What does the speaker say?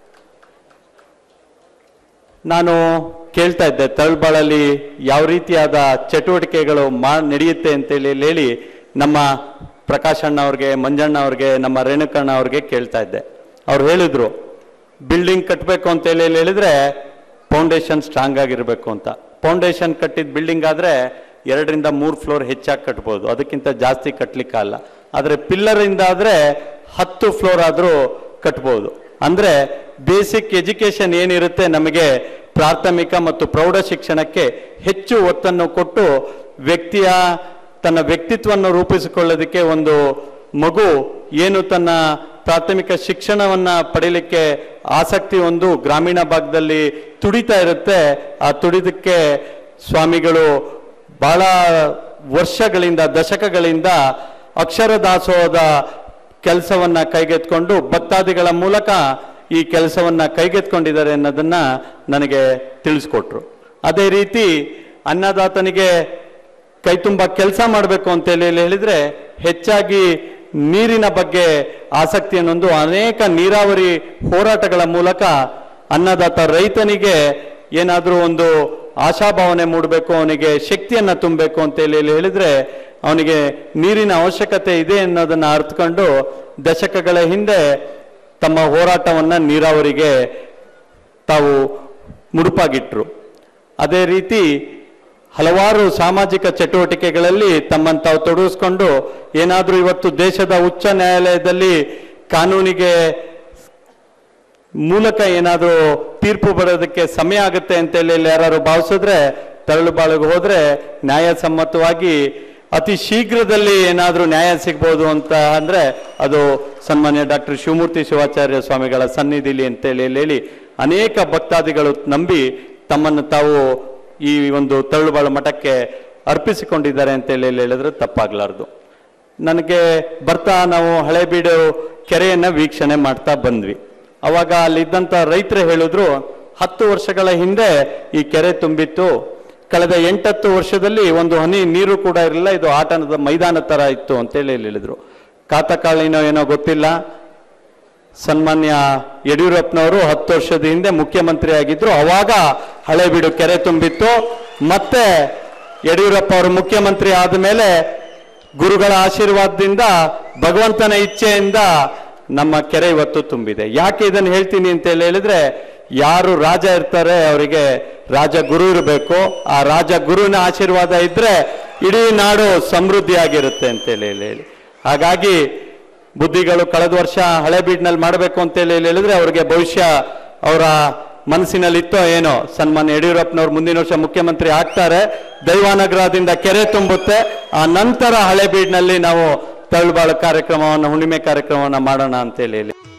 ನಾನು ಕೇಳ್ತಾ ಇದ್ದೆ ತಳಬಾಳಲ್ಲಿ ಯಾವ ರೀತಿಯಾದ ಚಟುವಟಿಕೆಗಳು ಮಾ ನಡೆಯುತ್ತೆ ಅಂತೇಳಿ ಹೇಳಿ ನಮ್ಮ ಪ್ರಕಾಶ್ ಅಣ್ಣ ಅವ್ರಿಗೆ ಮಂಜಣ್ಣ ಅವ್ರಿಗೆ ನಮ್ಮ ರೇಣುಕಣ್ಣ ಅವ್ರಿಗೆ ಕೇಳ್ತಾ ಇದ್ದೆ ಅವ್ರು ಹೇಳಿದ್ರು ಬಿಲ್ಡಿಂಗ್ ಕಟ್ಟಬೇಕು ಅಂತ ಹೇಳಿ ಹೇಳಿದ್ರೆ ಫೌಂಡೇಶನ್ ಸ್ಟ್ರಾಂಗ್ ಆಗಿರಬೇಕು ಅಂತ ಫೌಂಡೇಶನ್ ಕಟ್ಟಿದ ಬಿಲ್ಡಿಂಗ್ ಆದ್ರೆ ಎರಡರಿಂದ ಮೂರು ಫ್ಲೋರ್ ಹೆಚ್ಚಾಗಿ ಕಟ್ಬೋದು ಅದಕ್ಕಿಂತ ಜಾಸ್ತಿ ಕಟ್ಟಲಿಕ್ಕಲ್ಲ ಆದರೆ ಪಿಲ್ಲರಿಂದ ಆದ್ರೆ ಹತ್ತು ಫ್ಲೋರ್ ಆದರೂ ಕಟ್ಬೋದು ಅಂದ್ರೆ ಬೇಸಿಕ್ ಎಜುಕೇಶನ್ ಏನಿರುತ್ತೆ ನಮಗೆ ಪ್ರಾಥಮಿಕ ಮತ್ತು ಪ್ರೌಢ ಶಿಕ್ಷಣಕ್ಕೆ ಹೆಚ್ಚು ಒತ್ತನ್ನು ಕೊಟ್ಟು ವ್ಯಕ್ತಿಯ ತನ್ನ ವ್ಯಕ್ತಿತ್ವವನ್ನು ರೂಪಿಸಿಕೊಳ್ಳೋದಕ್ಕೆ ಒಂದು ಮಗು ಏನು ತನ್ನ ಪ್ರಾಥಮಿಕ ಶಿಕ್ಷಣವನ್ನ ಪಡೀಲಿಕ್ಕೆ ಆಸಕ್ತಿ ಒಂದು ಗ್ರಾಮೀಣ ಭಾಗದಲ್ಲಿ ತುಡಿತಾ ಇರುತ್ತೆ ಆ ತುಡಿದಕ್ಕೆ ಸ್ವಾಮಿಗಳು ಬಹಳ ವರ್ಷಗಳಿಂದ ದಶಕಗಳಿಂದ ಅಕ್ಷರ ದಾಸೋಹದ ಕೆಲಸವನ್ನ ಕೈಗೆತ್ಕೊಂಡು ಭಕ್ತಾದಿಗಳ ಮೂಲಕ ಈ ಕೆಲಸವನ್ನ ಕೈಗೆತ್ಕೊಂಡಿದ್ದಾರೆ ಅನ್ನೋದನ್ನ ನನಗೆ ತಿಳಿಸ್ಕೊಟ್ರು ಅದೇ ರೀತಿ ಅನ್ನದಾತನಿಗೆ ಕೈ ತುಂಬ ಕೆಲಸ ಮಾಡಬೇಕು ಅಂತ ಹೇಳಿ ಹೇಳಿದ್ರೆ ಹೆಚ್ಚಾಗಿ ನೀರಿನ ಬಗ್ಗೆ ಆಸಕ್ತಿ ಅನ್ನೊಂದು ಅನೇಕ ನೀರಾವರಿ ಹೋರಾಟಗಳ ಮೂಲಕ ಅನ್ನದಾತ ರೈತನಿಗೆ ಏನಾದರೂ ಒಂದು ಆಶಾಭಾವನೆ ಮೂಡಬೇಕು ಅವನಿಗೆ ಶಕ್ತಿಯನ್ನ ತುಂಬಬೇಕು ಅಂತ ಹೇಳಿ ಹೇಳಿದ್ರೆ ಅವನಿಗೆ ನೀರಿನ ಅವಶ್ಯಕತೆ ಇದೆ ಅನ್ನೋದನ್ನ ಅರ್ಥಕೊಂಡು ದಶಕಗಳ ಹಿಂದೆ ತಮ್ಮ ಹೋರಾಟವನ್ನ ನೀರಾವರಿಗೆ ತಾವು ಮುಡುಪಾಗಿಟ್ರು ಅದೇ ರೀತಿ ಹಲವಾರು ಸಾಮಾಜಿಕ ಚಟುವಟಿಕೆಗಳಲ್ಲಿ ತಮ್ಮನ್ನು ತಾವು ತೊಡಗಿಸ್ಕೊಂಡು ಏನಾದರೂ ಇವತ್ತು ದೇಶದ ಉಚ್ಚ ನ್ಯಾಯಾಲಯದಲ್ಲಿ ಕಾನೂನಿಗೆ ಮೂಲಕ ಏನಾದರೂ ತೀರ್ಪು ಬರೋದಕ್ಕೆ ಸಮಯ ಆಗುತ್ತೆ ಅಂತ ಹೇಳಿ ಯಾರು ಭಾವಿಸಿದ್ರೆ ತರಳು ಬಾಳಿಗೆ ಹೋದ್ರೆ ನ್ಯಾಯಸಮ್ಮತವಾಗಿ ಅತಿ ಶೀಘ್ರದಲ್ಲಿ ಏನಾದರೂ ನ್ಯಾಯ ಸಿಗ್ಬೋದು ಅಂತ ಅಂದ್ರೆ ಅದು ಸನ್ಮಾನ್ಯ ಡಾಕ್ಟರ್ ಶಿವಮೂರ್ತಿ ಶಿವಾಚಾರ್ಯ ಸ್ವಾಮಿಗಳ ಸನ್ನಿಧಿಲಿ ಅಂತೇಳಿ ಹೇಳಿ ಅನೇಕ ಭಕ್ತಾದಿಗಳು ನಂಬಿ ತಮ್ಮನ್ನು ತಾವು ಈ ಒಂದು ತರಳುಬಾಳು ಮಠಕ್ಕೆ ಅರ್ಪಿಸಿಕೊಂಡಿದ್ದಾರೆ ಅಂತೇಳಿ ಹೇಳಿದ್ರೆ ತಪ್ಪಾಗ್ಲಾರ್ದು ನನಗೆ ಬರ್ತಾ ನಾವು ಹಳೇಬೀಡು ಕೆರೆಯನ್ನ ವೀಕ್ಷಣೆ ಮಾಡ್ತಾ ಬಂದ್ವಿ ಅವಾಗ ಅಲ್ಲಿದ್ದಂಥ ರೈತರು ಹೇಳಿದ್ರು ಹತ್ತು ವರ್ಷಗಳ ಹಿಂದೆ ಈ ಕೆರೆ ತುಂಬಿತ್ತು ಕಳೆದ ಎಂಟತ್ತು ವರ್ಷದಲ್ಲಿ ಒಂದು ಹನಿ ನೀರು ಕೂಡ ಇರಲಿಲ್ಲ ಇದು ಆಟದ ಮೈದಾನ ತರ ಇತ್ತು ಅಂತೇಳಿ ಹೇಳಿದ್ರು ಕಾತಕಾಳಿನೋ ಏನೋ ಗೊತ್ತಿಲ್ಲ ಸನ್ಮಾನ್ಯ ಯಡಿಯೂರಪ್ಪನವರು ಹತ್ತು ವರ್ಷದ ಹಿಂದೆ ಮುಖ್ಯಮಂತ್ರಿ ಆಗಿದ್ರು ಅವಾಗ ಹಳೇಬೀಡು ಕೆರೆ ತುಂಬಿತ್ತು ಮತ್ತೆ ಯಡಿಯೂರಪ್ಪ ಅವರು ಮುಖ್ಯಮಂತ್ರಿ ಆದ ಮೇಲೆ ಗುರುಗಳ ಆಶೀರ್ವಾದದಿಂದ ಭಗವಂತನ ಇಚ್ಛೆಯಿಂದ ನಮ್ಮ ಕೆರೆ ಇವತ್ತು ತುಂಬಿದೆ ಯಾಕೆ ಇದನ್ನು ಹೇಳ್ತೀನಿ ಅಂತ ಹೇಳಿ ಹೇಳಿದ್ರೆ ಯಾರು ರಾಜ ಇರ್ತಾರೆ ಅವರಿಗೆ ರಾಜ ಗುರು ಇರಬೇಕು ಆ ರಾಜ ಗುರುವಿನ ಆಶೀರ್ವಾದ ಇದ್ರೆ ಇಡೀ ನಾಡು ಸಮೃದ್ಧಿಯಾಗಿರುತ್ತೆ ಅಂತೇಳಿ ಹೇಳಿ ಹಾಗಾಗಿ ಬುದ್ಧಿಗಳು ಕಳೆದ ವರ್ಷ ಹಳೆಬೀಡ್ನಲ್ಲಿ ಮಾಡಬೇಕು ಅಂತೇಳಿ ಹೇಳಿದ್ರೆ ಅವ್ರಿಗೆ ಭವಿಷ್ಯ ಅವರ ಮನಸ್ಸಿನಲ್ಲಿ ಇತ್ತೋ ಏನೋ ಸನ್ಮಾನ್ಯ ಯಡಿಯೂರಪ್ಪನವ್ರು ಮುಂದಿನ ವರ್ಷ ಮುಖ್ಯಮಂತ್ರಿ ಆಗ್ತಾರೆ ದೈವಾನುಗ್ರಹದಿಂದ ಕೆರೆ ತುಂಬುತ್ತೆ ಆ ನಂತರ ಹಳೆಬೀಡ್ನಲ್ಲಿ ನಾವು ತಳ್ಳುಬಾಳು ಕಾರ್ಯಕ್ರಮವನ್ನು ಹುಣ್ಣಿಮೆ ಕಾರ್ಯಕ್ರಮವನ್ನು ಮಾಡೋಣ ಅಂತೇಳಿ ಹೇಳಿ